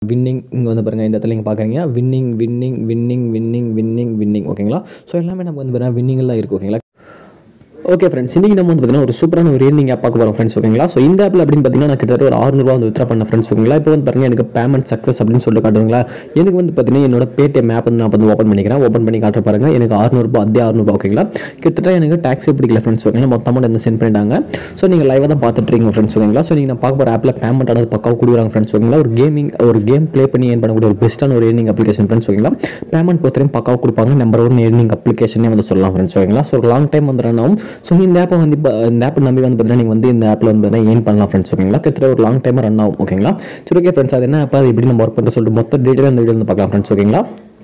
winning இங்கே வந்து பாருங்கள் இந்த இடத்துல நீங்கள் பார்க்குறீங்க winning winning winning winning winning winning ஓகேங்களா ஸோ எல்லாமே நமக்கு வந்து பாருங்கள் வின்னிங்கில் தான் இருக்குது ஓகேங்களா ஓகே ஃப்ரெண்ட்ஸ் இன்றைக்கி நம்ம வந்து பார்த்தீங்கன்னா ஒரு சூப்பரான ஒரு ஏர்னிங் ஆப் பார்க்க போகிறோம் ஃப்ரெண்ட்ஸ் ஓகேங்களா ஸோ இந்த ஆப்பில் அப்படின்னு பார்த்தீங்கன்னா நான் கிட்டத்தட்ட ஒரு ஆறுநூறுவா வந்து வித்ரா பண்ண ஃப்ரெண்ட்ஸ் ஓகேங்களா இப்போ வந்து பாருங்க எனக்கு பேமெண்ட் சக்ஸஸ் அப்படின்னு சொல்லிட்டு காட்டுங்களா எனக்கு வந்து பார்த்தீங்கன்னா என்னோட பேடிஎம் ஆப் வந்து நான் வந்து ஓப்பன் பண்ணிக்கிறேன் ஓப்பன் பண்ணி காட்டுற பாருங்க எனக்கு ஆறுநூறுபா அதே ஆறுநூறுபா ஓகேங்களா கிட்டத்தட்ட எனக்கு டேக்ஸே பிடிக்கல ஃப்ரெண்ட்ஸ் ஓகேங்களா மொத்தமாக இந்த சென்ட் பண்ணிட்டாங்க ஸோ நீங்கள் லைவாக தான் பார்த்துட்டு இருக்கீங்க ஃப்ரெண்ட்ஸ் ஓகேங்களா ஸோ நீங்கள் நான் பார்க்க போகிற ஆப்பில் பேமெண்ட் ஆனது பக்காவாக கொடுக்குறாங்க ஃப்ரெண்ட்ஸ் ஓகேங்களா ஒரு கேமிங் ஒரு கேம் ப்ளே பண்ணி ஏன் பண்ணக்கூடிய ஒரு பெஸ்ட்டான ஒரு ஏர்னிங் அப்ளிகேஷன் ஃப்ரெண்ட்ஸ் ஓகேங்களா பேமெண்ட் பொறுத்தவரையும் பக்காவாக கொடுப்பாங்க நம்பர் ஒன் ஏர்னிங் அப்ளிகேஷனே வந்து சொல்லலாம் ஃப்ரெண்ட்ஸ் ஓகேங்களா ஸோ ஒரு லாங் டைம் வந்து ரன் ஆகும் ஸோ இந்த ஆப்பை வந்து இப்போ இந்த ஆப் நம்பி வந்து பார்த்தீங்கன்னா நீங்கள் வந்து இந்த ஆப்பில் வந்து பார்த்தீங்கன்னா ஏன் பண்ணலாம் ஃப்ரெண்ட்ஸ் ஓகேங்களா கிட்டத்தட்ட ஒரு லாங் டைம் ரன் ஆகும் ஓகேங்களா சரி ஓகே ஃப்ரெண்ட்ஸ் அது என்ன ஆப் அது எப்படி நம்ம ஒர்க் பண்ணுறது சொல்லிட்டு மொத்த டீட்டெயில் அந்த வீடியோ வந்து பார்க்கலாம் ஃப்ரெண்ட்ஸ் ஓகேங்களா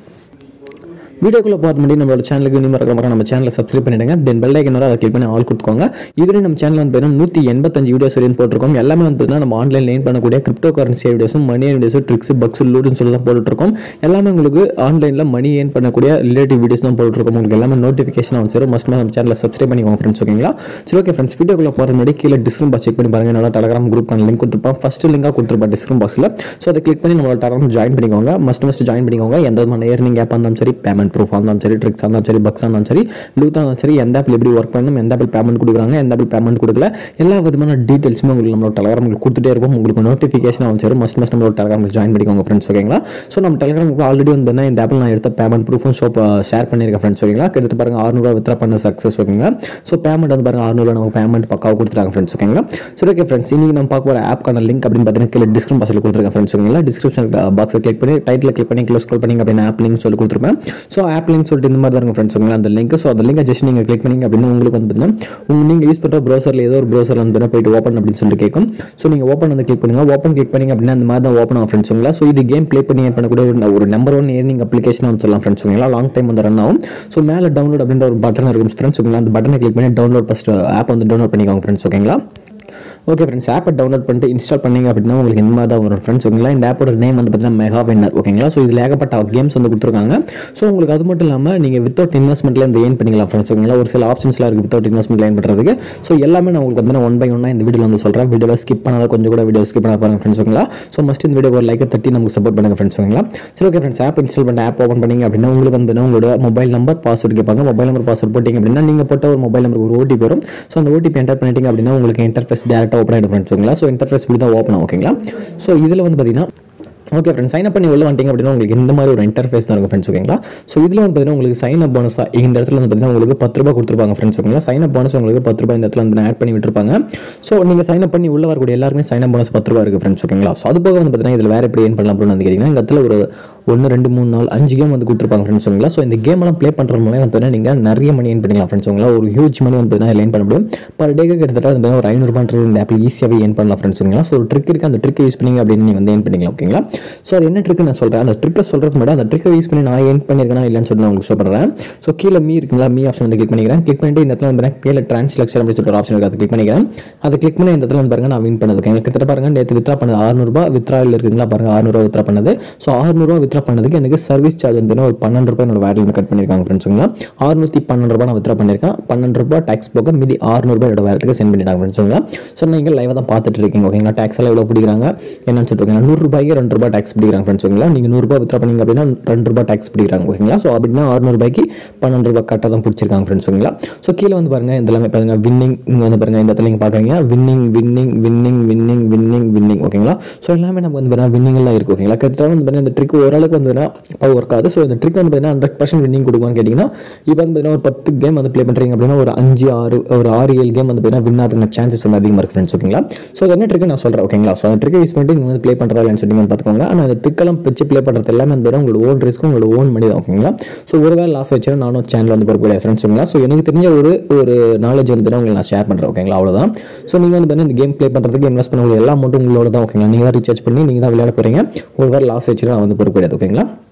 வீடியோக்குள்ள பார்த்து முன்னாடி நம்மளோட சேனலுக்கு இன்னும் மறக்க மறக்க நம்ம சேனலை சப்ஸ்கிரைப் பண்ணிடுங்க தென் பெல் ஐக்கனோட அதை கிளிக் பண்ணி ஆல் கொடுத்துக்கோங்க இதுல நம்ம சேனல் வந்து பார்த்தீங்கன்னா நூற்றி எண்பத்தஞ்சு வீடியோஸ் வரையும் போட்டிருக்கோம் எல்லாமே வந்து பார்த்தீங்கன்னா நம்ம ஆன்லைன் லேன் பண்ணக்கூடிய கிரிப்டோ கரன்சி வீடியோஸும் மணி வீடியோஸ் ட்ரிக்ஸ் பக்ஸ் லூடுன்னு சொல்லி தான் போட்டுருக்கோம் எல்லாமே உங்களுக்கு ஆன்லைனில் மணி ஏன் பண்ணக்கூடிய ரிலேட்டிவ் வீடியோஸ் தான் போட்டுருக்கோம் உங்களுக்கு எல்லாமே நோட்டிஃபிகேஷன் வந்து சேரும் மஸ்ட் நம்ம சேனலை சப்ஸ்கிரைப் பண்ணிக்கோங்க ஃப்ரெண்ட்ஸ் ஓகேங்களா சரி ஓகே ஃப்ரெண்ட்ஸ் வீடியோக்குள்ள போகிற முன்னாடி கீழே டிஸ்கிரிப் பாக்ஸ் செக் பண்ணி பாருங்க என்னோட டெலகிராம் குரூப்க்கான லிங்க் கொடுத்துருப்பேன் ஃபர்ஸ்ட் லிங்காக கொடுத்துருப்பேன் டிஸ்கிரிப் பாக்ஸில் ஸோ அதை கிளிக் பண்ணி நம்மளோட டெலகிராம் ஜாயின் பண்ணிக்கோங்க மஸ்ட் மஸ்ட் ஜாயின் பண்ணிக்கோங்க எந்த விதமான ஏர்னிங் ஆப் இருந்தாலும் சரி பேமெண்ட் ப்ரூஃப் இருந்தாலும் சரி ட்ரிக்ஸ் இருந்தாலும் சரி பக்ஸ் இருந்தாலும் சரி லூத்தாக இருந்தாலும் சரி எந்த ஆப்பில் எப்படி ஒர்க் பண்ணணும் எந்த ஆப்பில் பேமெண்ட் கொடுக்குறாங்க எந்த ஆப்பில் பேமெண்ட் கொடுக்கல எல்லா விதமான டீட்டெயில்ஸுமே உங்களுக்கு நம்மளோட டெலகிராம் கொடுத்துட்டே இருக்கும் உங்களுக்கு நோட்டிஃபிகேஷன் வந்து சரி மஸ்ட் மஸ்ட் நம்மளோட டெலகிராம் ஜாயின் பண்ணிக்கோங்க ஃப்ரெண்ட்ஸ் ஓகேங்களா ஸோ நம்ம டெலகிராமுக்கு ஆல்ரெடி வந்து பார்த்தீங்கன்னா இந்த ஆப்பில் நான் எடுத்த பேமெண்ட் ப்ரூஃபும் ஷோ ஷேர் பண்ணியிருக்கேன் ஃப்ரெண்ட்ஸ் ஓகேங்களா கிட்டத்தட்ட பாருங்க ஆறுநூறுவா வித்ரா பண்ண சக்ஸஸ் ஓகேங்களா ஸோ பேமெண்ட் வந்து பாருங்க ஆறுநூறுவா நமக்கு பேமெண்ட் பக்காவாக கொடுத்துருக்காங்க ஃப்ரெண்ட்ஸ் ஓகேங்களா சரி ஓகே ஃப்ரெண்ட்ஸ் இன்னைக்கு நம்ம பார்க்க போகிற ஆப்க்கான லிங்க் அப்படின்னு பார்த்தீங்கன்னா கீழே டிஸ்கிரிப் பாக்ஸில் கொடுத்துருக்கேன் ஃப்ரெண்ட்ஸ் ஓகேங்களா டிஸ்கிரிப்ஷன் பாக்ஸை கிளிக் பண்ணி டைட்டில் கிளிக் பண்ணி க்ளோஸ் கால் பண்ணி அப்படின்னு ஆப் லிங்க் சொல்லி கொடுத்துருப்பேன் ஸோ ஆப் லிங்க் சொல்லிட்டு இந்த மாதிரி தான் ஃப்ரெண்ட்ஸ் ஓகேங்களா அந்த லிங்க் ஸோ அந்த லிங்கை ஜஸ்ட் நீங்கள் கிளிக் பண்ணீங்க அப்படின்னா உங்களுக்கு வந்து பார்த்தீங்கன்னா உங்க நீங்கள் யூஸ் பண்ணுற ப்ரௌசரில் ஏதோ ஒரு ப்ரௌசரில் வந்து போயிட்டு ஓப்பன் அப்படின்னு சொல்லிட்டு கேட்கும் ஸோ நீங்கள் ஓப்பன் வந்து கிளிக் பண்ணுங்க ஓப்பன் கிளிக் பண்ணீங்க அப்படின்னா அந்த மாதிரி தான் ஓப்பன் ஆகும் ஃப்ரெண்ட்ஸ் ஓகேங்களா ஸோ இது கேம் ப்ளே பண்ணி ஏன் பண்ணக்கூடிய ஒரு ஒரு நம்பர் ஒன் ஏர்னிங் அப்ளிகேஷன் வந்து சொல்லலாம் ஃப்ரெண்ட்ஸ் ஓகேங்களா லாங் டைம் வந்து ரன் ஆகும் ஸோ மேலே டவுன்லோட் அப்படின்ற ஒரு பட்டன் இருக்கும் ஃப்ரெண்ட்ஸ் ஓகேங்களா அந்த பட்டனை கிளிக் பண்ணி டவுன்லோட் ஃபஸ்ட் ஆப் வந்து டவுன்லோட் பண்ணிக்கோங்க ஃப்ரெண்ட்ஸ் ஓகேங்களா ஓகே ஃப்ரெண்ட்ஸ் ஆப்பை டவுன்லோட் பண்ணிட்டு இன்ஸ்டால் பண்ணீங்க அப்படின்னா உங்களுக்கு இந்த மாதிரி தான் வரும் ஃப்ரெண்ட்ஸ் ஓகேங்களா இந்த ஆப்போட நேம் வந்து பார்த்தீங்கன்னா மெகா வின்னர் ஓகேங்களா ஸோ இதில் ஏகப்பட்ட கேம்ஸ் வந்து கொடுத்துருக்காங்க ஸோ உங்களுக்கு அது மட்டும் இல்லாமல் நீங்கள் வித்தவுட் இன்வெஸ்ட்மெண்ட்டில் இந்த ஏன் பண்ணிக்கலாம் ஃப்ரெண்ட்ஸ் ஓகேங்களா ஒரு சில ஆப்ஷன்ஸ்லாம் இருக்குது வித்தவுட் இன்வெஸ்ட்மெண்ட் ஏன் பண்ணுறதுக்கு ஸோ எல்லாமே நான் உங்களுக்கு வந்து ஒன் பை ஒன்னாக இந்த வீடியோவில் வந்து சொல்கிறேன் வீடியோவை ஸ்கிப் பண்ணாத கொஞ்சம் கூட வீடியோ ஸ்கிப் பண்ண பாருங்க ஃப்ரெண்ட்ஸ் ஓகேங்களா ஸோ மஸ்ட் இந்த வீடியோ ஒரு லைக்கை தட்டி நமக்கு சப்போர்ட் பண்ணுங்க ஃப்ரெண்ட்ஸ் ஓகேங்களா சரி ஓகே ஃப்ரெண்ட்ஸ் ஆப் இன்ஸ்டால் பண்ண ஆப் ஓப்பன் பண்ணீங்க அப்படின்னா உங்களுக்கு வந்து உங்களோட மொபைல் நம்பர் பாஸ்வேர்டு கேட்பாங்க மொபைல் நம்பர் பாஸ்வேர்ட் போட்டிங்க அப்படின்னா நீங்கள் போட்ட ஒரு மொபைல் நம்பருக்கு ஒரு ஓடிபி வரும் ஸோ அந்த ஓடிபி என்டர் பண்ணிட்டீங்க அப்படின்னா உங்களுக்கு இன்டர்ஃபேஸ் டேரெக்டாக ஓப்பன் ஆகிடும் ஃப்ரெண்ட்ஸ் ஓகேங்களா ஸோ இன்டர்ஃபேஸ் இப்படி தான் ஓப்பன் ஆகும் ஓகேங்களா ஸோ இதில் வந்து பார்த்தீங்கன்னா ஓகே ஃப்ரெண்ட்ஸ் சைன் அப் பண்ணி உள்ள வந்துட்டீங்க அப்படின்னா உங்களுக்கு இந்த மாதிரி ஒரு இன்டர்ஃபேஸ் தான் இருக்கும் ஃப்ரெண்ட்ஸ் ஓகேங்களா ஸோ இதில் வந்து பார்த்தீங்கன்னா உங்களுக்கு சைன் அப் போனஸாக இந்த இடத்துல வந்து பார்த்தீங்கன்னா உங்களுக்கு பத்து ரூபா கொடுத்துருப்பாங்க ஃப்ரெண்ட்ஸ் ஓகேங்களா சைன் அப் போனஸ் உங்களுக்கு பத்து ரூபாய் இந்த இடத்துல வந்து ஆட் பண்ணி விட்டுருப்பாங்க ஸோ நீங்கள் சைன் அப் பண்ணி உள்ள வரக்கூடிய எல்லாருமே சைன் அப் போனஸ் பத்து ரூபா இருக்குது ஃப்ரெண்ட்ஸ் ஓகேங்களா ஸோ அது போக வந்து பார்த்தீங்கன்னா இதில் வேறு எப்படி ஏன் பண்ணலாம் அப்படின்னு வந்து கேட்டிங்கன்னா இந்த இடத்துல ஒரு ஒன்று ரெண்டு மூணு நாலு அஞ்சு கேம் வந்து கொடுத்துருப்பாங்க ஃப்ரெண்ட்ஸ் ஓகேங்களா ஸோ இந்த கேம் எல்லாம் ப்ளே பண்ணுறது மூலம் வந்து பார்த்தீங்கன்னா நீங்கள் நிறைய மணி ஏன் பண்ணிக்கலாம் ஃப்ரெண்ட்ஸ் ஓகேங்களா ஒரு ஹியூஜ் மணி வந்து பார்த்தீங்கன்னா லேன் பண்ண முடியும் பர் டேக்கு கிட்டத்தட்ட வந்து ஒரு ஐநூறுபான்றது இந்த ஆப்பில் ஈஸியாகவே ஏன் பண்ணலாம் ஃப்ரெண்ட்ஸ் ஓகேங்களா ஸோ ஒரு ட்ரிக் இருக்குது அந்த ட்ரிக்கை யூஸ் பண்ணி அப்படின்னு நீங்கள் வந்து ஏன் பண்ணிக்கலாம் ஓகேங்களா ஸோ அது என்ன ட்ரிக் நான் சொல்கிறேன் அந்த ட்ரிக்கை சொல்கிறது முன்னாடி அந்த ட்ரிக்கை யூஸ் பண்ணி நான் ஏன் பண்ணியிருக்கேனா இல்லைன்னு சொல்லி நான் உங்களுக்கு ஷோ பண்ணுறேன் ஸோ கீழே மீ இருக்குங்களா மீ ஆப்ஷன் வந்து கிளிக் பண்ணிக்கிறேன் கிளிக் பண்ணிட்டு இந்த இடத்துல வந்து கீழே டிரான்ஸ்லக்ஷன் அப்படின்னு சொல்லிட்டு ஒரு ஆப்ஷன் இருக்குது அதை கிளிக் பண்ணிக்கிறேன் அதை கிளிக் பண்ணி இந்த இடத்துல வந்து பாருங்க நான் வின் பண்ணது ஓகே கிட்டத்தட்ட பாருங்க நேற்று வித்ரா பண்ணது ஆறுநூறுபா வித்ராவில் இருக்குங்களா பாருங்க ஆறுநூறுவா வித்ரா பண்ணது ஸோ ஆறுநூறுவா வித்ரா பண்ணதுக்கு எனக்கு சர்வீஸ் சார்ஜ் வந்து ஒரு பன்னெண்டு ரூபாய் என்னோட வேலையில் கட் பண்ணியிருக்காங்க ஃப்ரெண்ட்ஸுங்களா அறுநூத்தி பன்னெண்டு ரூபாய் நான் வித்ரா பண்ணியிருக்கேன் பன்னெண்டு ரூபாய் டேக்ஸ் போக மீதி ஆறுநூறுபா என்னோட வேலைக்கு சென்ட் பண்ணிட்டாங்க ஃப்ரெண்ட்ஸுங்களா ஸோ நீங்கள் லைவாக தான் பார்த்துட்டு இருக்கீங்க ஓகேங்களா டேக்ஸ் எல்லாம் எவ்வளோ பிடிக்கிறாங்க என்னன்னு சொல்லிட்டு நூறு ரூபாய்க்கு ரெண்டு ரூபாய் டேக்ஸ் பிடிக்கிறாங்க ஃப்ரெண்ட்ஸுங்களா நீங்கள் நூறுரூபா வித்ரா பண்ணீங்க அப்படின்னா ரெண்டு ரூபாய் டேக்ஸ் பிடிக்கிறாங்க ஓகேங்களா ஸோ அப்படின்னா அறுநூறுபாய்க்கு பன்னெண்டு ரூபாய் கரெக்டாக தான் பிடிச்சிருக்காங்க ஃப்ரெண்ட்ஸுங்களா ஸோ கீழே வந்து பாருங்க இந்த எல்லாமே பாருங்க வின்னிங் இங்கே வந்து பாருங்க இந்த இடத்துல நீங்கள் பார்க்குறீங்க winning winning winning winning winning winning ஓகேங்களா ஸோ எல்லாமே நம்ம வந்து பாருங்க வின்னிங்லாம் இருக்குது ஓகேங்களா கிட்டத்தட்ட வந்து பாருங்க இந்த ட்ரிக் ஓரளவுக்கு வந்து பவர் ஒர்க் ஆகுது ஸோ இந்த ட்ரிக் வந்து பார்த்தீங்கன்னா ஹண்ட்ரட் பர்சன்ட் வின்னிங் கொடுக்குமான்னு கேட்டிங்கன்னா இப்போ வந்து பார்த்தீங்கன்னா ஒரு பத்து கேம் வந்து ப்ளே பண்ணுறீங்க அப்படின்னா ஒரு அஞ்சு ஆறு ஒரு ஆறு ஏழு கேம் வந்து பார்த்தீங்கன்னா வின் ஆகிறதுக்கு சான்சஸ் வந்து அதிகமாக இருக்குது ஃப்ரெண்ட்ஸ் ஓகேங்களா ஸோ அது என்ன ட்ரிக் நான் சொல்கிறேன் ஓகேங்களா ஸோ அந்த ட்ரிக்கை யூஸ் பண்ணிட்டு நீங்கள் வந்து ப்ளே பண்ணுறதா இல்லைன்னு சொல்லி நீங்கள் பார்த்துக்கோங்க ஆனால் அந்த ட்ரிக்கெல்லாம் வச்சு ப்ளே பண்ணுறது எல்லாமே வந்து பார்த்தீங்கன்னா உங்களோட ஓன் ரிஸ்க்கும் உங்களோட ஓன் மணி தான் ஓகேங்களா ஸோ ஒரு வேலை லாஸ் வச்சுன்னா நானும் சேனல் வந்து போகக்கூடிய ஃப்ரெண்ட்ஸ் ஓகேங்களா ஸோ எனக்கு தெரிஞ்ச ஒரு ஒரு நாலேஜ் வந்து பார்த்தீங்கன்னா உங்களுக்கு நான் ஷேர் பண்ணுறேன் ஓகேங்களா அவ்வளோதான் ஸோ நீங்கள் வந்து பார்த்தீங்கன்னா இந்த கேம் ப்ளே பண்ணுறதுக்கு இன்வெஸ்ட் பண்ணக்கூடிய எல்லா அமௌண்ட்டும் உங்களோட தான் ஓகேங்களா நீங்கள் தான் ரீசார்ஜ் பண்ணி நீங்கள் தான் விளையாட போகிறீங்க ஒரு வேலை லாஸ் வச்சுன்னா நான் வந்து பொறுப்பு கிடையாது ஓகேங்களா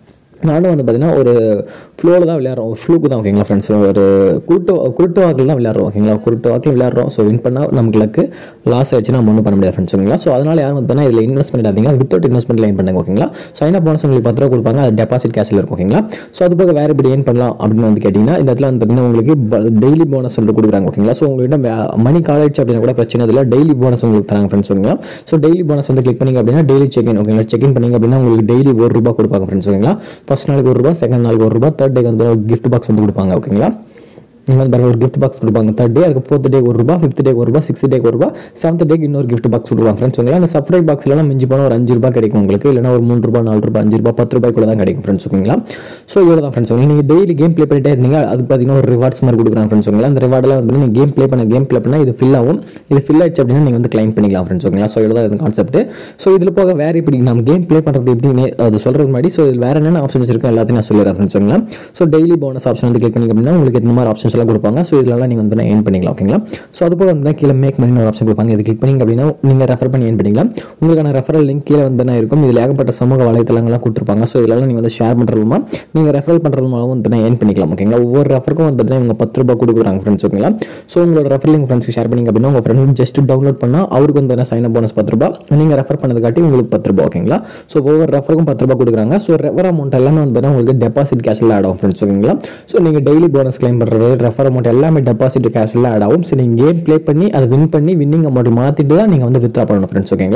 நானும் வந்து பார்த்தீங்கன்னா ஒரு ஃப்ளோவில் தான் விளையாடுறோம் ஒரு ஃப்ளூக்கு தான் ஓகேங்களா ஃப்ரெண்ட்ஸ் ஒரு குருட்டு குருட்டு வாக்கில் தான் விளையாடுறோம் ஓகேங்களா குருட்டு வாக்கில் விளையாடுறோம் ஸோ வின் பண்ணால் நமக்கு லக்கு லாஸ் ஆயிடுச்சுன்னா நம்ம ஒன்றும் பண்ண முடியாது ஃப்ரெண்ட்ஸ் ஓகேங்களா ஸோ அதனால் யாரும் வந்து பார்த்தீங்கன்னா இதில் இன்வெஸ்ட் பண்ணிடாதீங்க வித்தவுட் இன்வெஸ்ட்மெண்ட் லைன் பண்ணுங்க ஓகேங்களா சைன் அப் போனஸ் உங்களுக்கு பத்து ரூபா கொடுப்பாங்க அது டெபாசிட் கேஷில் இருக்கும் ஓகேங்களா ஸோ அது போக வேறு எப்படி ஏன் பண்ணலாம் அப்படின்னு வந்து கேட்டிங்கன்னா இந்த இடத்துல வந்து பார்த்தீங்கன்னா உங்களுக்கு டெய்லி போனஸ் சொல்லிட்டு கொடுக்குறாங்க ஓகேங்களா ஸோ உங்கள்கிட்ட மணி காலேஜ் அப்படின்னா கூட பிரச்சனை இல்லை டெய்லி போனஸ் உங்களுக்கு தராங்க ஃப்ரெண்ட்ஸ் ஓகேங்களா ஸோ டெய்லி போனஸ் வந்து கிளிக் பண்ணிங்க அப்படின்னா டெய்லி செக் இன் ஓகேங்களா செக் இன் பண்ணிங்க அப்படின்னா உங்களுக்கு டெய்லி ஒரு ரூபா கொடுப்பாங்க ஃப்ரெண்ட்ஸ் ஓகேங்களா ஃபர்ஸ்ட் நாளைக்கு ஒரு ரூபா செகண்ட் நாளைக்கு ஒரு ரூபா தேர்ட் டேக்கு வந்து ஒரு கிஃப்ட் பாக்ஸ் வந்து கொடுப்பாங்க ஓகேங்களா இங்கே வந்து பாருங்க ஒரு gift பாக்ஸ் கொடுப்பாங்க தேர்ட் டே அதுக்கு ஃபோர்த் டே ஒரு ரூபா ஃபிஃப்த் டே ஒரு ரூபா சிக்ஸ்த் டே ஒரு ரூபா செவன்த் டேக்கு இன்னொரு gift பாக்ஸ் கொடுப்பாங்க ஃப்ரெண்ட்ஸ் ஓகேங்களா அந்த சப்ரைட் பாக்ஸ்லாம் மிஞ்சி போனால் ஒரு அஞ்சு ரூபா கிடைக்கும் உங்களுக்கு இல்லைனா ஒரு மூணு ரூபா நாலு ரூபா அஞ்சு ரூபா பத்து ரூபாய்க்குள்ள தான் கிடைக்கும் ஃப்ரெண்ட்ஸ் ஓகேங்களா ஸோ இவ்வளோ தான் ஃப்ரெண்ட்ஸ் நீங்கள் டெய்லி கேம் ப்ளே பண்ணிட்டே இருந்தீங்க அதுக்கு பார்த்தீங்கன்னா ஒரு ரிவார்ட்ஸ் மாதிரி கொடுக்குறாங்க ஃப்ரெண்ட்ஸ் ஓகேங்களா அந்த ரிவார்டெலாம் வந்து நீங்கள் கேம் ப்ளே பண்ண கேம் ப்ளே பண்ணால் இது ஃபில் ஆகும் இது ஃபில் ஆயிடுச்சு அப்படின்னா நீங்கள் வந்து கிளைம் பண்ணிக்கலாம் ஃப்ரெண்ட்ஸ் ஓகேங்களா ஸோ இவ்வளோ தான் இந்த கான்செப்ட் ஸோ இதில் போக வேறு இப்படி நம்ம கேம் ப்ளே பண்ணுறது எப்படின்னு அது சொல்கிறது முன்னாடி ஸோ இதில் வேறு என்னென்ன ஆப்ஷன்ஸ் இருக்கும் எல்லாத்தையும் நான் சொல்லிடுறேன் ஃப்ரெண்ட்ஸ் ஓகேங்களா ஸோ டெய்லி போனஸ் ஆப்ஷன் வந்து கிளிக் பண்ணிங்க அப்படின்னா உங்களுக்கு இந்த மாதிரி ஆப்ஷன்ஸ் எல்லாம் கொடுப்பாங்க ஸோ இதெல்லாம் நீங்கள் வந்து ஏன் பண்ணிக்கலாம் ஓகேங்களா ஸோ அது போக வந்து கீழே மேக் மணி ஒரு ஆப்ஷன் கொடுப்பாங்க இது கிளிக் பண்ணிங்க அப்படின்னா நீங்கள் ரெஃபர் பண்ணி ஏன் பண்ணிக்கலாம் உங்களுக்கான ரெஃபரல் லிங்க் கீழே வந்து என்ன இருக்கும் இதில் ஏகப்பட்ட சமூக வலைத்தளங்கள்லாம் கொடுத்துருப்பாங்க ஸோ இதெல்லாம் நீங்கள் வந்து ஷேர் பண்ணுறது மூலமா நீங்கள் ரெஃபரல் பண்ணுறது மூலம் வந்து ஏன் பண்ணிக்கலாம் ஓகேங்களா ஒவ்வொரு ரெஃபருக்கும் வந்து பார்த்தீங்கன்னா இவங்க பத்து ரூபாய் கொடுக்குறாங்க ஃப்ரெண்ட்ஸ் ஓகேங்களா ஸோ உங்களோட ரெஃபர் லிங்க் ஃப்ரெண்ட்ஸ்க்கு ஷேர் பண்ணிங்க அப்படின்னா உங்கள் ஃப்ரெண்ட் ஜஸ்ட் டவுன்லோட் பண்ணால் அவருக்கு வந்து என்ன சைன் அப் போனஸ் பத்து ரூபாய் நீங்கள் ரெஃபர் பண்ணது காட்டி உங்களுக்கு பத்து ரூபாய் ஓகேங்களா ஸோ ஒவ்வொரு ரெஃபருக்கும் பத்து ரூபாய் கொடுக்குறாங்க ஸோ ரெஃபர் அமௌண்ட் எல்லாமே வந்து பார்த்தீங்கன்னா உங்களுக்கு டெபாசிட் கேஷில் ஆட் ஆகும் ஃப்ரெண்ட்ஸ் ஓகேங்களா ஸோ நீங்கள் டெய்லி போனஸ் கிளைம் பண்ணுறது ரெஃபர் அமௌண்ட் எல்லாமே டெபாசிட் கேஷில் ஆட் ஆகும் ஸோ நீங்கள் கேம் ப்ளே பண்ணி அதை வின் பண்ணி வின்னிங் அமௌண்ட் மாற்றிட்டு தான் நீங்கள் வந்து வித்ரா பண்ணணும் ஃப்ரெண்ட்ஸ் ஓகேங்களா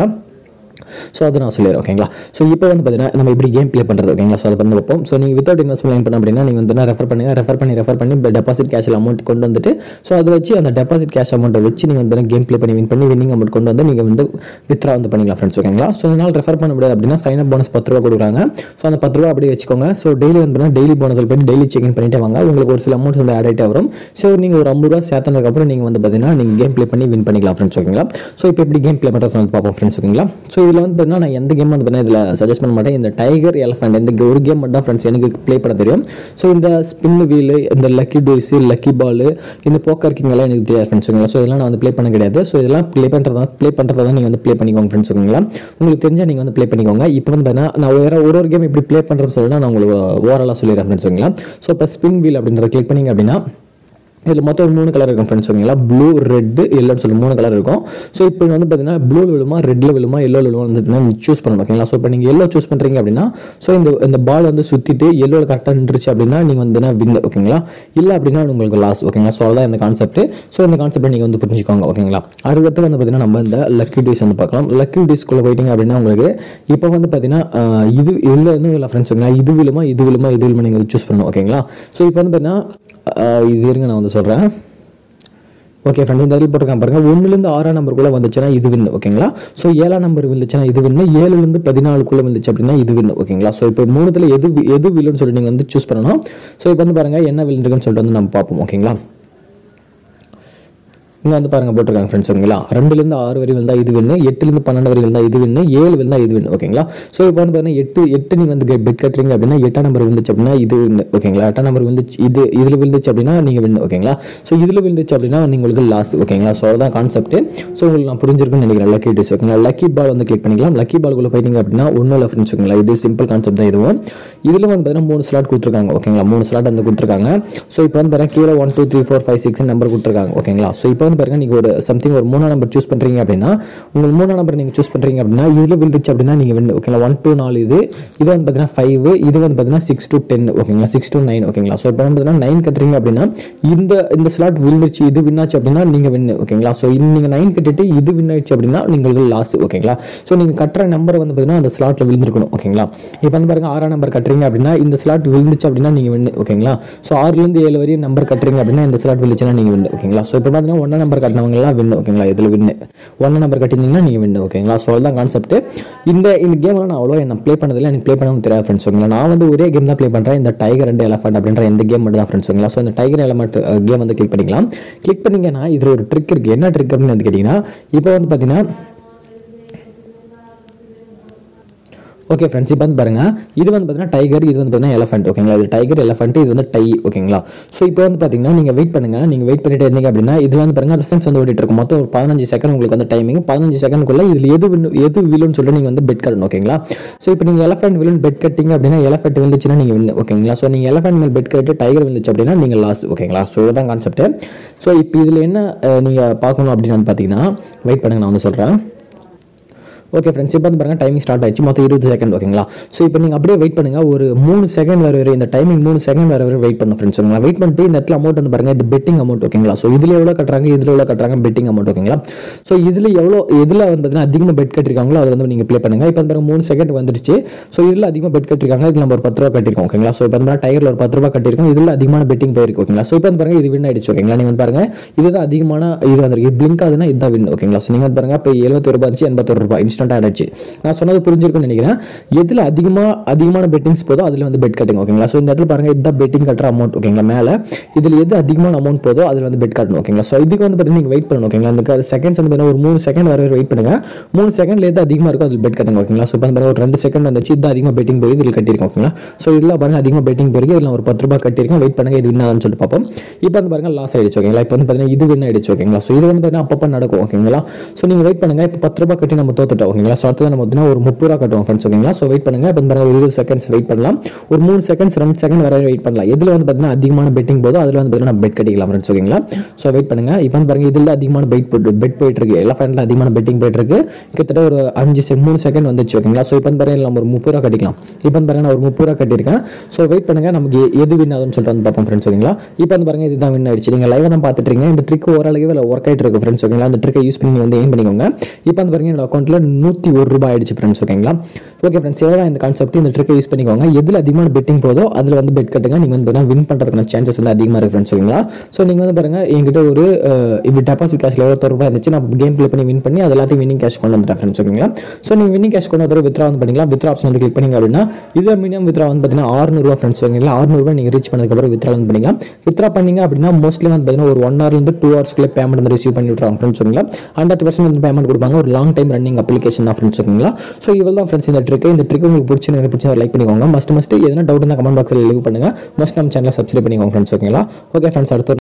ஸோ அது நான் சொல்லிடுறேன் ஓகேங்களா ஸோ இப்போ வந்து பார்த்தீங்கன்னா நம்ம இப்படி கேம் ப்ளே பண்ணுறது ஓகேங்களா ஸோ அதை வந்து வைப்போம் ஸோ நீங்கள் வித்தவுட் இன்வெஸ்ட்மெண்ட் லைன் பண்ண அப்படின்னா நீங்கள் வந்து ரெஃபர் பண்ணுங்க ரெஃபர் பண்ணி ரெஃபர் பண்ணி டெபாசிட் கேஷில் அமௌண்ட் கொண்டு வந்துட்டு ஸோ அதை வச்சு அந்த டெபாசிட் கேஷ் அமௌண்ட்டை வச்சு நீங்கள் வந்து கேம் ப்ளே பண்ணி வின் பண்ணி வின்னிங் அமௌண்ட் கொண்டு வந்து நீங்கள் வந்து வித்ரா வந்து பண்ணிக்கலாம் ஃப்ரெண்ட்ஸ் ஓகேங்களா ஸோ இதனால் ரெஃபர் பண்ண முடியாது அப்படின்னா சைன் அப் போனஸ் பத்து ரூபா கொடுக்குறாங்க ஸோ அந்த பத்து ரூபா அப்படியே வச்சுக்கோங்க ஸோ டெய்லி வந்து டெய்லி போனஸில் போய் டெய்லி செக் இன் பண்ணிட்டே வாங்க உங்களுக்கு ஒரு சில அமௌண்ட்ஸ் வந்து ஆட் ஆகிட்டே வரும் ஸோ நீங்கள் ஒரு ஐம்பது ரூபா சேர்த்தனதுக்கப்புறம் நீங்கள் வந்து பார்த்தீங்கன்னா நீங்கள் கேம் ப்ளே பண்ணி வின் பண்ணிக்கலாம் ஃப்ரெண்ட்ஸ் ஓகேங்களா ஸோ இப்போ எப்படி கேம் ப்ளே பண்ணுறது வந்து பார்ப்போம் ஃப்ரெண்ட்ஸ் ஓகேங்களா ஸோ இதில் வந்து பார்த்தீங்கன்னா நான் எந்த கேம் வந்து பார்த்தீங்கன்னா இதில் சஜஸ்ட் பண்ண மாட்டேன் இந்த டைகர் எலஃபண்ட் இந்த ஒரு கேம் மட்டும் தான் ஃப்ரெண்ட்ஸ் எனக்கு ப்ளே பண்ண தெரியும் ஸோ இந்த ஸ்பின் வீலு இந்த லக்கி டூஸ் லக்கி பால் இந்த போக்கர் கிங் எல்லாம் எனக்கு தெரியாது ஃப்ரெண்ட்ஸ் ஓகேங்களா ஸோ இதெல்லாம் நான் வந்து ப்ளே பண்ண கிடையாது ஸோ இதெல்லாம் ப்ளே பண்ணுறதா ப்ளே பண்ணுறதா தான் நீங்கள் வந்து ப்ளே பண்ணிக்கோங்க ஃப்ரெண்ட்ஸ் ஓகேங்களா உங்களுக்கு தெரிஞ்சால் நீங்கள் வந்து ப்ளே பண்ணிக்கோங்க இப்போ வந்து பார்த்தீங்கன்னா நான் வேறு ஒரு ஒரு கேம் எப்படி ப்ளே பண்ணுறேன்னு சொல்லிட்டு நான் உங்களுக்கு ஓவராலாக சொல்லிடுறேன் ஃப்ரெண்ட்ஸ் ஓகேங்களா ஸோ இப்போ ஸ்பின் வீல் அப்படின்றத கிளிக் பண்ணிங்க அப்படின்னா இதில் மொத்தம் ஒரு மூணு கலர் இருக்கும் ஃப்ரெண்ட்ஸ் ஓகேங்களா ப்ளூ ரெட்டு எல்லோன்னு சொல்லி மூணு கலர் இருக்கும் ஸோ இப்போ வந்து பார்த்தீங்கன்னா ப்ளூ விழுமா ரெட்டில் விழுமா எல்லோ விழுமா வந்து நீங்கள் சூஸ் பண்ணணும் ஓகேங்களா ஸோ இப்போ நீங்கள் எல்லோ சூஸ் பண்ணுறீங்க அப்படின்னா ஸோ இந்த இந்த பால் வந்து சுற்றிட்டு எல்லோவில் கரெக்டாக நின்றுச்சு அப்படின்னா நீங்கள் வந்து வின் ஓகேங்களா இல்லை அப்படின்னா உங்களுக்கு லாஸ் ஓகேங்களா ஸோ அதான் இந்த கான்செப்ட் ஸோ இந்த கான்செப்ட்டை நீங்கள் வந்து புரிஞ்சுக்கோங்க ஓகேங்களா அடுத்தது வந்து பார்த்தீங்கன்னா நம்ம இந்த லக்கி டேஸ் வந்து பார்க்கலாம் லக்கி டேஸ்க்குள்ளே போயிட்டீங்க அப்படின்னா உங்களுக்கு இப்போ வந்து பார்த்தீங்கன்னா ஆஹ், இது இதில் இன்னும் இல்லை ஃப்ரெண்ட்ஸ் ஓகேங்களா இது விழுமா இது விழுமா இது விழுமா நீங்கள் சூஸ் பண்ணணும் ஓகேங்களா ஸோ இப்போ வந்து பார்த்தீங்கன்னா ஆஹ், இது இருங்க நான் வந்து சொல்கிறேன் ஓகே ஃப்ரெண்ட்ஸ் இந்த இதில் போட்டிருக்காங்க பாருங்க ஒன்றுலேருந்து ஆறாம் நம்பருக்குள்ளே வந்துச்சுன்னா இது வின் ஓகேங்களா ஸோ ஏழாம் நம்பர் வந்துச்சுன்னா இது வின்னு ஏழுலேருந்து பதினாலுக்குள்ளே வந்துச்சு அப்படின்னா இது வின் ஓகேங்களா ஸோ இப்போ மூணுத்தில் எது வி- எது வில்லுன்னு சொல்லி நீங்கள் வந்து சூஸ் பண்ணணும் ஸோ இப்போ வந்து பாருங்க என்ன விழுந்துருக்குன்னு சொல்லிட்டு வந்து நம்ம பார்ப்போம் ஓகேங்களா இங்கே வந்து பாருங்க போட்டிருக்காங்க ஃப்ரெண்ட்ஸ் ஓகேங்களா ரெண்டுலேருந்து ஆறு வரை வந்தால் இது வின்னு எட்டுலேருந்து பன்னெண்டு வரை வந்தால் இது வின்னு ஏழு வந்தால் இது வின்னு ஓகேங்களா ஸோ இப்போ வந்து பாருங்க எட்டு எட்டு நீங்கள் வந்து பெட் கட்டுறீங்க அப்படின்னா எட்டாம் நம்பர் விழுந்துச்சு அப்படின்னா இது வின்னு ஓகேங்களா எட்டாம் நம்பர் விழுந்துச்சு இது இதில் விழுந்துச்சு அப்படின்னா நீங்கள் வின்னு ஓகேங்களா ஸோ இதில் விழுந்துச்சு அப்படின்னா உங்களுக்கு லாஸ் ஓகேங்களா ஸோ அதுதான் கான்செப்ட் ஸோ உங்களுக்கு நான் புரிஞ்சிருக்குன்னு நினைக்கிறேன் லக்கி டிஸ் ஓகேங்களா லக்கி பால் வந்து கிளிக் பண்ணிக்கலாம் லக்கி பால்குள்ளே போயிட்டீங்க அப்படின்னா ஒன்றும் இல்லை ஃப்ரெண்ட்ஸ் ஓகேங்களா இது சிம்பிள் கான்செப்ட் தான் இதுவும் இதில் வந்து பார்த்தீங்கன்னா மூணு ஸ்லாட் கொடுத்துருக்காங்க ஓகேங்களா மூணு ஸ்லாட் வந்து கொடுத்துருக்காங்க ஸோ இப்போ வந்து பாருங்க கீழே one two three four five six number கொடுத்துருக்காங்க ஓகேங்களா ஸோ இப்போ வந்து பாருங்க நீங்கள் ஒரு சம்திங் ஒரு மூணாம் நம்பர் சூஸ் பண்ணுறீங்க அப்படின்னா உங்களுக்கு மூணாம் நம்பர் நீங்கள் சூஸ் பண்ணுறீங்க அப்படின்னா இதில் விழுந்துச்சு அப்படின்னா நீங்கள் வின் ஓகேங்களா ஒன் டூ நாலு இது இது வந்து பார்த்தீங்கன்னா ஃபைவ் இது வந்து பார்த்தீங்கன்னா சிக்ஸ் டு டென் ஓகேங்களா சிக்ஸ் டு நைன் ஓகேங்களா ஸோ இப்போ வந்து பார்த்தீங்கன்னா நைன் கட்டுறீங்க அப்படின்னா இந்த இந்த ஸ்லாட் விழுந்துச்சு இது வின் ஆச்சு அப்படின்னா நீங்கள் வின் ஓகேங்களா ஸோ நீங்கள் நைன் கட்டிட்டு இது வின் ஆயிடுச்சு அப்படின்னா உங்களுக்கு லாஸ் ஓகேங்களா ஸோ நீங்கள் கட்டுற நம்பர் வந்து பார்த்தீங்கன்னா அந்த ஸ்லாட்டில் விழுந்திருக்கணும் ஓகேங்களா இப்போ வந்து பாருங்க ஆறாம் நம்பர் கட்டுறீங்க அப்படின்னா இந்த ஸ்லாட் விழுந்துச்சு அப்படின்னா நீங்கள் வின் ஓகேங்களா ஸோ ஆறுலேருந்து ஏழு வரையும் நம்பர் கட்டுறீங்க அப்படின்னா இந்த ஸ்லாட் விழுந்துச்சுன்னா நீங்கள் வின் ஓகேங்களா ஸோ இப்போ பார்த்தீங்கன்னா ஒன்றாம் நம்பர் கட்டினவங்கலாம் வின் ஓகேங்களா இதில் வின் ஒன்றாம் நம்பர் கட்டியிருந்தீங்கன்னா நீங்கள் வின் ஓகேங்களா ஸோ அதுதான் கான்செப்ட் இந்த இந்த கேம்லாம் நான் அவ்வளோ என்ன ப்ளே பண்ணதில்லை எனக்கு ப்ளே பண்ணவும் தெரியாது ஃப்ரெண்ட்ஸ் ஓகேங்களா நான் வந்து ஒரே கேம் தான் ப்ளே பண்ணுறேன் இந்த டைகர் அண்ட் எலஃபண்ட் அப்படின்ற இந்த கேம் மட்டும் தான் ஃப்ரெண்ட்ஸ் ஓகேங்களா ஸோ இந்த டைகர் எலமெண்ட் கேம் வந்து கிளிக் பண்ணிக்கலாம் கிளிக் பண்ணீங்கன்னா இதில் ஒரு ட்ரிக் இருக்குது என்ன ட்ரிக் அப்படின்னு வந்து கேட்டிங்கன்னா இப்போ வந்து பார்த்தீங்கன்னா ஓகே ஃப்ரெண்ட்ஸ் இப்போ வந்து பாருங்க இது வந்து பார்த்தீங்கன்னா டைகர் இது வந்து பார்த்தீங்கன்னா எலஃபென்ட் ஓகேங்களா இது டைகர் எலஃபென்ட் இது வந்து டை ஓகேங்களா ஸோ இப்போ வந்து பார்த்தீங்கன்னா நீங்கள் வெயிட் பண்ணுங்க நீங்கள் வெயிட் பண்ணிட்டு இருந்தீங்க அப்படின்னா இதில் வந்து பாருங்க டிஸ்டன்ஸ் வந்து ஓடிட்டு இருக்கும் மொத்தம் ஒரு பதினஞ்சு செகண்ட் உங்களுக்கு வந்து டைமிங் பதினஞ்சு செகண்ட்குள்ள இதில் எது win- எது விழுன்னு சொல்லிட்டு நீங்கள் வந்து பெட் கட்டணும் ஓகேங்களா ஸோ இப்போ நீங்கள் எலஃபென்ட் வில்லன் பெட் கட்டிங்க அப்படின்னா எலஃபென்ட் விழுந்துச்சுன்னா நீங்கள் வின் ஓகேங்களா ஸோ நீங்கள் எலஃபென்ட் மேல் பெட் கட்டி டைகர் விழுந்துச்சு அப்படின்னா நீங்கள் லாஸ் ஓகேங்களா ஸோ இதுதான் கான்செப்ட் ஸோ இப்போ இதில் என்ன நீங்கள் பார்க்கணும் அப்படின்னு வந்து பார்த்தீங்கன்னா வெயிட் பண்ணுங்க நான் வந்து சொல்கிறேன் ஓகே ஃப்ரெண்ட்ஸ் இப்போ வந்து பாருங்க டைமிங் ஸ்டார்ட் ஆயிடுச்சு மொத்தம் இருபது செகண்ட் ஓகேங்களா ஸோ இப்போ நீங்கள் அப்படியே வெயிட் பண்ணுங்க ஒரு மூணு செகண்ட் வர வரை இந்த டைமிங் மூணு செகண்ட் வர வரை வெயிட் பண்ணும் ஃப்ரெண்ட்ஸ் ஓகேங்களா வெயிட் பண்ணிட்டு இந்த இடத்துல அமௌண்ட் வந்து பாருங்க இது பெட்டிங் அமௌண்ட் ஓகேங்களா ஸோ இதில் எவ்வளோ கட்டுறாங்க இதில் எவ்வளோ கட்டுறாங்க பெட்டிங் அமௌண்ட் ஓகேங்களா ஸோ இதில் எவ்வளோ இதில் வந்து பார்த்தீங்கன்னா அதிகமாக பெட் கட்டிருக்காங்களோ அதை வந்து நீங்கள் ப்ளே பண்ணுங்க இப்போ வந்து பாருங்க மூணு செகண்ட் வந்துருச்சு ஸோ இதில் அதிகமாக பெட் கட்டிருக்காங்க இதில் நம்ம ஒரு பத்து ரூபா கட்டிருக்கோம் ஓகேங்களா ஸோ இப்போ வந்து டயரில் ஒரு பத்து ரூபா கட்டிருக்கோம் இதில் அதிகமான பெட்டிங் போயிருக்கு ஓகேங்களா ஸோ இப்போ வந்து பாருங்க இது வின் ஆயிடுச்சு ஓகேங்களா நீங்கள் வந்து பாருங்க இதுதான் அதிகமான இது வந்துருக்கு இது பிளிங்க் ஆகுதுன்னா இதுதான் வின் ஓகேங்களா ஸோ நீங்கள் வந்து பாருங்க இப்போ எழுபத்தொரு ரூபாய் இருந்துச்சு எண்பத்தொரு ரூபாய் இன்ஸ்டன்ட் ஆயிடுச்சு நான் சொன்னது புரிஞ்சிருக்கும்னு நினைக்கிறேன் எதில் அதிகமாக அதிகமான பெட்டிங்ஸ் போதோ அதில் வந்து பெட் கட்டுங்க ஓகேங்களா ஸோ இந்த இடத்துல பாருங்க இதுதான் பெட்டிங் கட்டுற அமௌண்ட் ஓகேங்களா மேலே இதில் எது அதிகமான அமௌண்ட் போதோ அதில் வந்து பெட் கட்டணும் ஓகேங்களா ஸோ இதுக்கு வந்து பார்த்தீங்கன்னா நீங்கள் வெயிட் பண்ணணும் ஓகேங்களா இந்த செகண்ட்ஸ் வந்து பார்த்தீங்கன்னா ஒரு மூணு செகண்ட் வரை வெயிட் பண்ணுங்க மூணு செகண்ட்ல எது அதிகமாக இருக்கோ அதில் பெட் கட்டுங்க ஓகேங்களா ஸோ இப்போ வந்து பாருங்க ஒரு ரெண்டு செகண்ட் வந்துச்சு இது அதிகமாக பெட்டிங் போய் இதில் கட்டியிருக்கோம் ஓகேங்களா ஸோ இதில் பாருங்க அதிகமாக பெட்டிங் போயிருக்கு இதில் ஒரு பத்து ரூபாய் கட்டியிருக்கேன் வெயிட் பண்ணுங்க இது வின் ஆகுதுன்னு சொல்லிட்டு பார்ப்போம் இப்போ வந்து பாருங்க லாஸ் ஆயிடுச்சு ஓகேங்களா இப்போ வந்து பார்த்தீங்கன்னா இது வின் ஆயிடுச்சு ஓகேங்களா ஸோ இது வந்து பார்த்தீங்கன்னா அப்பப்போ நடக்கும் ஓகேங்களா ஸோ நீங்கள் வெயிட் பண்ணுங்க இப்போ பத்து ரூபாய் கட்டி நம்ம தோத்துட்டோம் ஓகேங்களா ஸோ அடுத்தது நம்ம பார்த்தீங்கன்னா ஒரு முப்பது ரூபா கட்டுவோம் ஃப்ரெண்ட்ஸ் ஓகேங்களா ஸோ வெயிட் பண்ணுங்க இப்போ வந்து பாருங்க ஒரு இருபது செகண்ட்ஸ் வெயிட் பண்ணலாம் ஒரு மூணு செகண்ட்ஸ் ரெண்டு செகண்ட் வரை வெயிட் பண்ணலாம் எதில் வந்து பார்த்தீங்கன்னா அதிகமான பெட்டிங் போதோ அதில் வந்து பார்த்தீங்கன்னா பெட் கட்டிக்கலாம் ஃப்ரெண்ட்ஸ் ஓகேங்களா ஸோ வெயிட் பண்ணுங்க இப்போ வந்து பாருங்க இதில் அதிகமான பெட் போட்டு பெட் போயிட்டு இருக்கு எல்லா ஃபேண்டில் அதிகமான பெட்டிங் போயிட்டு இருக்கு கிட்டத்தட்ட ஒரு அஞ்சு செ மூணு செகண்ட் வந்துச்சு ஓகேங்களா ஸோ இப்போ வந்து பாருங்க நம்ம ஒரு முப்பது ரூபா கட்டிக்கலாம் இப்போ வந்து பாருங்க நான் ஒரு முப்பது ரூபா கட்டியிருக்கேன் ஸோ வெயிட் பண்ணுங்க நமக்கு எ- எது வின் ஆகுதுன்னு சொல்லிட்டு வந்து பார்ப்போம் ஃப்ரெண்ட்ஸ் ஓகேங்களா இப்போ வந்து பாருங்க இதுதான் வின் ஆயிடுச்சு நீங்கள் லைவாக தான் பார்த்துட்டு இருக்கீங்க இந்த ட்ரிக் ஓரளவு ஒர்க் ஆயிட்டு இருக்கு ஃப்ரெண்ட்ஸ் ஓகேங்களா அந்த ட்ரிக்கை யூஸ் பண்ணி வந்து ஏன் பண்ணிக்கோங்க இப்போ வந்து பாருங்க என்னோட அக்கௌண்ட்டில் நூற்றி ஒரு ரூபாய் ஆயிடுச்சு ஃப்ரெண்ட்ஸ் ஓகேங்களா ஓகே ஃப்ரெண்ட்ஸ் எவ்வளோ இந்த கான்செப்ட் இந்த ட்ரிக்கை யூஸ் பண்ணிக்கோங்க எதில் அதிகமான பெட்டிங் போதோ அதில் வந்து பெட் கட்டுங்க நீங்கள் வந்து வின் பண்ணுறதுக்கான சான்சஸ் வந்து அதிகமாக இருக்கு ஃப்ரெண்ட்ஸ் ஓகேங்களா ஸோ நீங்கள் வந்து பாருங்க என்கிட்ட ஒரு அஹ், இப்படி டெபாசிட் காசில் எவ்வளோ ரூபாய் இருந்துச்சு நான் கேம் ப்ளே பண்ணி வின் பண்ணி அது எல்லாத்தையும் வின்னிங் கேஷ் கொண்டு வந்துட்டேன் ஃப்ரெண்ட்ஸ் ஓகேங்களா ஸோ நீங்கள் வின்னிங் கேஷ் கொண்டு வந்து வித்ரா வந்து பண்ணிக்கலாம் வித்ரா ஆப்ஷன் வந்து கிளிக் பண்ணிங்க அப்படின்னா இதில் மினிமம் வித்ரா வந்து பார்த்தீங்கன்னா ஆறுநூறுவா ஃப்ரெண்ட்ஸ் ஓகேங்களா ஆறுநூறுவா நீங்கள் ரீச் பண்ணதுக்கப்புறம் வித்ரா வந்து பண்ணிக்கலாம் வித்ரா பண்ணீங்க அப்படின்னா மோஸ்ட்லி வந்து பார்த்தீங்கன்னா ஒரு ஒன் ஹவர்லேருந்து டூ ஹவர்ஸ்க்குள்ளே பேமெண்ட் வந்து ரிசீவ் பண்ணி விட்றாங்க ஃப்ரெண்ட்ஸ் ஓகேங்களா ஹண்ட்ரட் பர்சன்ட் வந்து பேமெண்ட் கொடுப்பாங்க ஒரு லாங் டைம் ரன்னிங் அப்ளிகேஷன் தான் ஃப்ரெண்ட்ஸ் ஓகேங்களா ஸோ இவள் தான் ஃப்ரெண்ட்ஸ் இந்த ட்ரிக் இந்த ட்ரிக் உங்களுக்கு பிடிச்சி எனக்கு பிடிச்ச லைக் பண்ணிக்கோங்க மஸ்ட் மஸ்ட் எதனா டவுட் இருந்தால் கமெண்ட் பாக்ஸில் லீவ் பண்ணுங்க மஸ்ட் நம்ம சேனலை சப்ஸ்கிரைப் பண்ணிக்கோங்க ஃப்ரெண்ட்ஸ் ஓகேங்களா ஓகே ஃப்ரெண்ட்ஸ் அடுத்த ஒரு